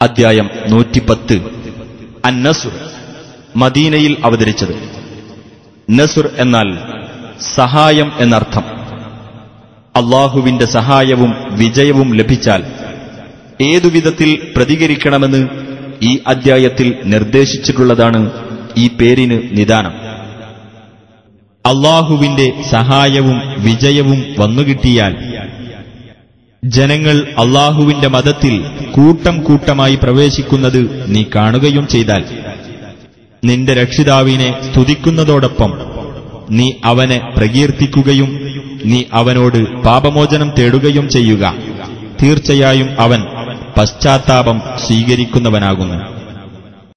അദ്ധ്യായം നൂറ്റിപ്പത്ത് അന്നസുർ മദീനയിൽ അവതരിച്ചത് നസുർ എന്നാൽ സഹായം എന്നർത്ഥം അള്ളാഹുവിന്റെ സഹായവും വിജയവും ലഭിച്ചാൽ ഏതുവിധത്തിൽ പ്രതികരിക്കണമെന്ന് ഈ അദ്ധ്യായത്തിൽ നിർദ്ദേശിച്ചിട്ടുള്ളതാണ് ഈ പേരിന് നിദാനം അള്ളാഹുവിന്റെ സഹായവും വിജയവും വന്നുകിട്ടിയാൽ ജനങ്ങൾ അള്ളാഹുവിന്റെ മതത്തിൽ കൂട്ടം കൂട്ടമായി പ്രവേശിക്കുന്നത് നീ കാണുകയും ചെയ്താൽ നിന്റെ രക്ഷിതാവിനെ സ്തുതിക്കുന്നതോടൊപ്പം നീ അവനെ പ്രകീർത്തിക്കുകയും നീ അവനോട് പാപമോചനം തേടുകയും ചെയ്യുക തീർച്ചയായും അവൻ പശ്ചാത്താപം സ്വീകരിക്കുന്നവനാകുന്നു